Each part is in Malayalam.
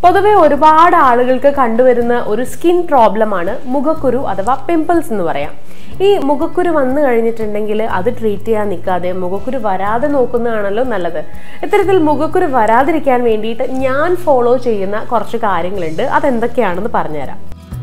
പൊതുവെ ഒരുപാട് ആളുകൾക്ക് കണ്ടുവരുന്ന ഒരു സ്കിൻ പ്രോബ്ലമാണ് മുഖക്കുരു അഥവാ പിമ്പിൾസ് എന്ന് പറയാം ഈ മുഖക്കുരു വന്നു കഴിഞ്ഞിട്ടുണ്ടെങ്കിൽ അത് ട്രീറ്റ് ചെയ്യാൻ നിൽക്കാതെ മുഖക്കുരു വരാതെ നോക്കുന്നതാണല്ലോ നല്ലത് ഇത്തരത്തിൽ മുഖക്കുരു വരാതിരിക്കാൻ വേണ്ടിയിട്ട് ഞാൻ ഫോളോ ചെയ്യുന്ന കുറച്ച് കാര്യങ്ങളുണ്ട് അതെന്തൊക്കെയാണെന്ന് പറഞ്ഞുതരാം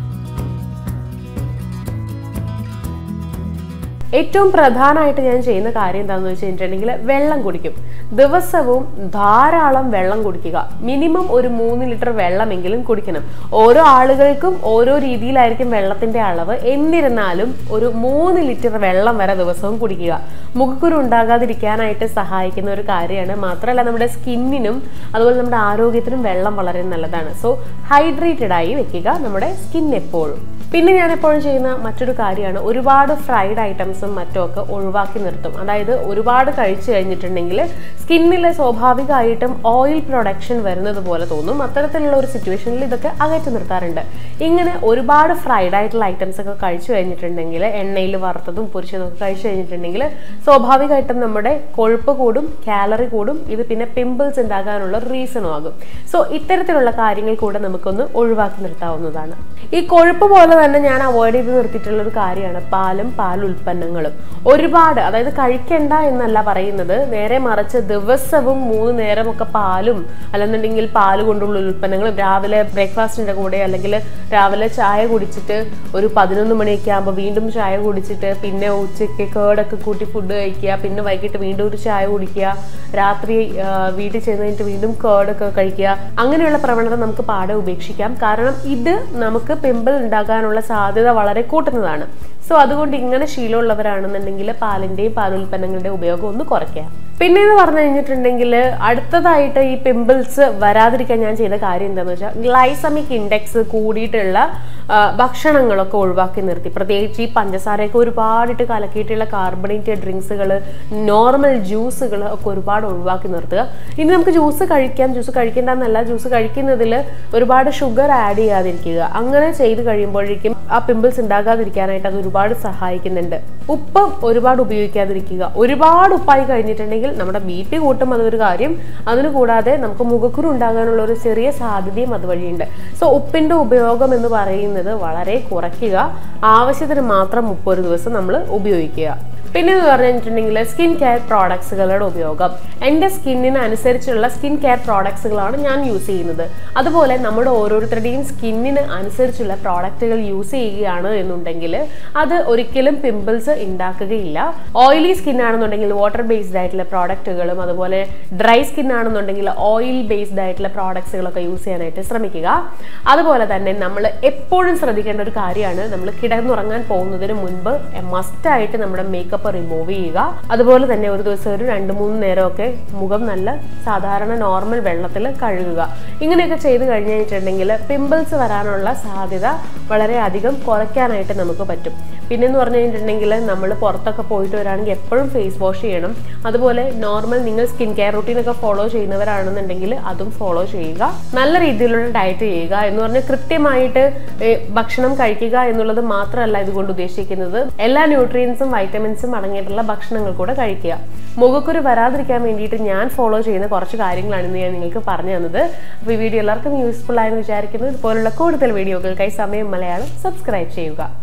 ഏറ്റവും പ്രധാനമായിട്ട് ഞാൻ ചെയ്യുന്ന കാര്യം എന്താണെന്ന് വെച്ച് കഴിഞ്ഞിട്ടുണ്ടെങ്കിൽ വെള്ളം കുടിക്കും ദിവസവും ധാരാളം വെള്ളം കുടിക്കുക മിനിമം ഒരു മൂന്ന് ലിറ്റർ വെള്ളമെങ്കിലും കുടിക്കണം ഓരോ ആളുകൾക്കും ഓരോ രീതിയിലായിരിക്കും വെള്ളത്തിന്റെ അളവ് എന്നിരുന്നാലും ഒരു മൂന്ന് ലിറ്റർ വെള്ളം വരെ ദിവസവും കുടിക്കുക മുഖക്കുരു ഉണ്ടാകാതിരിക്കാനായിട്ട് സഹായിക്കുന്ന ഒരു കാര്യമാണ് മാത്രമല്ല നമ്മുടെ സ്കിന്നിനും അതുപോലെ നമ്മുടെ ആരോഗ്യത്തിനും വെള്ളം വളരെ നല്ലതാണ് സോ ഹൈഡ്രേറ്റഡ് ആയി വെക്കുക നമ്മുടെ സ്കിൻ എപ്പോഴും പിന്നെ ഞാൻ എപ്പോഴും ചെയ്യുന്ന മറ്റൊരു കാര്യമാണ് ഒരുപാട് ഫ്രൈഡ് ഐറ്റംസും മറ്റും ഒക്കെ ഒഴിവാക്കി നിർത്തും അതായത് ഒരുപാട് കഴിച്ചു കഴിഞ്ഞിട്ടുണ്ടെങ്കിൽ സ്കിന്നിൽ സ്വാഭാവികമായിട്ടും ഓയിൽ പ്രൊഡക്ഷൻ വരുന്നത് പോലെ തോന്നും അത്തരത്തിലുള്ള ഒരു സിറ്റുവേഷനിൽ ഇതൊക്കെ അകറ്റി നിർത്താറുണ്ട് ഇങ്ങനെ ഒരുപാട് ഫ്രൈഡ് ആയിട്ടുള്ള ഐറ്റംസ് ഒക്കെ കഴിച്ചു കഴിഞ്ഞിട്ടുണ്ടെങ്കിൽ എണ്ണയിൽ വറുത്തതും പൊരിച്ചതും ഒക്കെ കഴിച്ചു കഴിഞ്ഞിട്ടുണ്ടെങ്കിൽ സ്വാഭാവികമായിട്ടും നമ്മുടെ കൊഴുപ്പ് കൂടും കാലറി കൂടും ഇത് പിന്നെ പിമ്പിൾസ് ഉണ്ടാകാനുള്ള റീസണും ആകും സോ ഇത്തരത്തിലുള്ള കാര്യങ്ങൾ കൂടെ നമുക്കൊന്ന് ഒഴിവാക്കി നിർത്താവുന്നതാണ് ഈ കൊഴുപ്പ് പോലെ തന്നെ ഞാൻ അവോയ്ഡ് ചെയ്ത് നിർത്തിയിട്ടുള്ള ഒരു കാര്യമാണ് പാലും പാൽ ഉൽപ്പന്നങ്ങളും ഒരുപാട് അതായത് കഴിക്കണ്ട എന്നല്ല പറയുന്നത് നേരെ മറിച്ച് ദിവസവും മൂന്ന് നേരമൊക്കെ പാലും അല്ലെന്നുണ്ടെങ്കിൽ പാല് കൊണ്ടുള്ള ഉൽപ്പന്നങ്ങളും രാവിലെ ബ്രേക്ക്ഫാസ്റ്റിന്റെ കൂടെ അല്ലെങ്കിൽ രാവിലെ ചായ കുടിച്ചിട്ട് ഒരു പതിനൊന്ന് മണിയൊക്കെ ആകുമ്പോൾ വീണ്ടും ചായ കുടിച്ചിട്ട് പിന്നെ ഉച്ചയ്ക്ക് കേടൊക്കെ കൂട്ടി ഫുഡ് കഴിക്കുക പിന്നെ വൈകിട്ട് വീണ്ടും ഒരു ചായ കുടിക്കുക രാത്രി ആ, വീട്ടിൽ ചെന്ന് കഴിഞ്ഞിട്ട് വീണ്ടും കേടൊക്കെ കഴിക്കുക അങ്ങനെയുള്ള പ്രവണത നമുക്ക് പാടെ ഉപേക്ഷിക്കാം കാരണം ഇത് നമുക്ക് പിമ്പിൾ ഉണ്ടാകാനുള്ള സാധ്യത വളരെ കൂട്ടുന്നതാണ് സോ അതുകൊണ്ട് ഇങ്ങനെ ശീലമുള്ളവരാണെന്നുണ്ടെങ്കിൽ പാലിന്റെയും പാലുൽപ്പന്നങ്ങളുടെയും ഉപയോഗം ഒന്ന് കുറയ്ക്കുക പിന്നെ എന്ന് പറഞ്ഞു കഴിഞ്ഞിട്ടുണ്ടെങ്കിൽ അടുത്തതായിട്ട് ഈ പിമ്പിൾസ് വരാതിരിക്കാൻ ഞാൻ ചെയ്ത കാര്യം എന്താണെന്ന് വെച്ചാൽ ഗ്ലൈസമിക് ഇൻഡെക്സ് കൂടിയിട്ടുള്ള ആ, ഭക്ഷണങ്ങളൊക്കെ ഒഴിവാക്കി നിർത്തി പ്രത്യേകിച്ച് ഈ പഞ്ചസാരയൊക്കെ ഒരുപാടിട്ട് കലക്കിയിട്ടുള്ള കാർബണേറ്റഡ് ഡ്രിങ്ക്സുകൾ നോർമൽ ജ്യൂസുകൾ ഒക്കെ ഒരുപാട് ഒഴിവാക്കി നിർത്തുക ഇനി നമുക്ക് ജ്യൂസ് കഴിക്കാം ജ്യൂസ് കഴിക്കേണ്ടെന്നല്ല ജ്യൂസ് കഴിക്കുന്നതിൽ ഒരുപാട് ഷുഗർ ആഡ് ചെയ്യാതിരിക്കുക അങ്ങനെ ചെയ്ത് കഴിയുമ്പോഴേക്കും ആ പിമ്പിൾസ് ഉണ്ടാകാതിരിക്കാനായിട്ട് അത് ഒരുപാട് സഹായിക്കുന്നുണ്ട് ഉപ്പ് ഒരുപാട് ഉപയോഗിക്കാതിരിക്കുക ഒരുപാട് ഉപ്പായി കഴിഞ്ഞിട്ടുണ്ടെങ്കിൽ നമ്മുടെ ബി പി കൂട്ടും അതൊരു കാര്യം അതിന് കൂടാതെ നമുക്ക് മുഖക്കുരു ഉണ്ടാകാനുള്ള ഒരു ചെറിയ സാധ്യതയും അതുവഴിയുണ്ട് സോ ഉപ്പിന്റെ ഉപയോഗം എന്ന് പറയുന്നത് വളരെ കുറയ്ക്കുക ആവശ്യത്തിന് മാത്രം ഉപ്പ് ഒരു ദിവസം നമ്മൾ ഉപയോഗിക്കുക പിന്നെ എന്ന് പറഞ്ഞു കഴിഞ്ഞിട്ടുണ്ടെങ്കിൽ സ്കിൻ കെയർ പ്രോഡക്ട്സുകളുടെ ഉപയോഗം എൻ്റെ സ്കിന്നിന് അനുസരിച്ചുള്ള സ്കിൻ കെയർ പ്രോഡക്ട്സുകളാണ് ഞാൻ യൂസ് ചെയ്യുന്നത് അതുപോലെ നമ്മുടെ ഓരോരുത്തരുടെയും സ്കിന്നിന് അനുസരിച്ചുള്ള പ്രോഡക്റ്റുകൾ യൂസ് ചെയ്യുകയാണ് എന്നുണ്ടെങ്കിൽ അത് ഒരിക്കലും പിമ്പിൾസ് ഉണ്ടാക്കുകയില്ല ഓയിലി സ്കിൻ ആണെന്നുണ്ടെങ്കിൽ വാട്ടർ ബേസ്ഡ് ആയിട്ടുള്ള പ്രോഡക്റ്റുകളും അതുപോലെ ഡ്രൈ സ്കിൻ ആണെന്നുണ്ടെങ്കിൽ ഓയിൽ ബേസ്ഡ് ആയിട്ടുള്ള പ്രോഡക്ട്സുകളൊക്കെ യൂസ് ചെയ്യാനായിട്ട് ശ്രമിക്കുക അതുപോലെ തന്നെ നമ്മൾ എപ്പോഴും ശ്രദ്ധിക്കേണ്ട ഒരു കാര്യമാണ് നമ്മൾ കിടന്നുറങ്ങാൻ പോകുന്നതിന് മുൻപ് മസ്റ്റായിട്ട് നമ്മുടെ മേക്കപ്പ് റിമൂവ് ചെയ്യുക അതുപോലെ തന്നെ ഒരു ദിവസം ഒരു രണ്ട് മൂന്ന് നേരമൊക്കെ മുഖം നല്ല സാധാരണ നോർമൽ വെള്ളത്തിൽ കഴുകുക ഇങ്ങനെയൊക്കെ ചെയ്ത് കഴിഞ്ഞ് കഴിഞ്ഞിട്ടുണ്ടെങ്കിൽ പിമ്പിൾസ് വരാനുള്ള സാധ്യത വളരെ അധികം കുറയ്ക്കാനായിട്ട് നമുക്ക് പറ്റും പിന്നെ എന്ന് പറഞ്ഞു കഴിഞ്ഞിട്ടുണ്ടെങ്കിൽ നമ്മൾ പുറത്തൊക്കെ പോയിട്ട് വരാണെങ്കിൽ എപ്പോഴും ഫേസ് വാഷ് ചെയ്യണം അതുപോലെ നോർമൽ നിങ്ങൾ സ്കിൻ കെയർ റൂട്ടീനൊക്കെ ഫോളോ ചെയ്യുന്നവരാണെന്നുണ്ടെങ്കിൽ അതും ഫോളോ ചെയ്യുക നല്ല രീതിയിലുള്ള ഡയറ്റ് ചെയ്യുക എന്ന് പറഞ്ഞാൽ കൃത്യമായിട്ട് ഏ, ഭക്ഷണം കഴിക്കുക എന്നുള്ളത് മാത്രമല്ല ഇതുകൊണ്ട് ഉദ്ദേശിക്കുന്നത് എല്ലാ ന്യൂട്രിയൻസും വൈറ്റമിൻസും അടങ്ങിയിട്ടുള്ള ഭക്ഷണങ്ങൾ കൂടെ കഴിക്കുക മുഖക്കുരു വരാതിരിക്കാൻ വേണ്ടിയിട്ട് ഞാൻ ഫോളോ ചെയ്യുന്ന കുറച്ച് കാര്യങ്ങളാണ് ഇന്ന് ഞാൻ നിങ്ങൾക്ക് പറഞ്ഞു തന്നത് അപ്പോൾ ഈ വീഡിയോ എല്ലാവർക്കും യൂസ്ഫുൾ ആയെന്ന് വിചാരിക്കുന്നു ഇതുപോലുള്ള കൂടുതൽ വീഡിയോകൾക്കായി സമയം മലയാളം സബ്സ്ക്രൈബ് ചെയ്യുക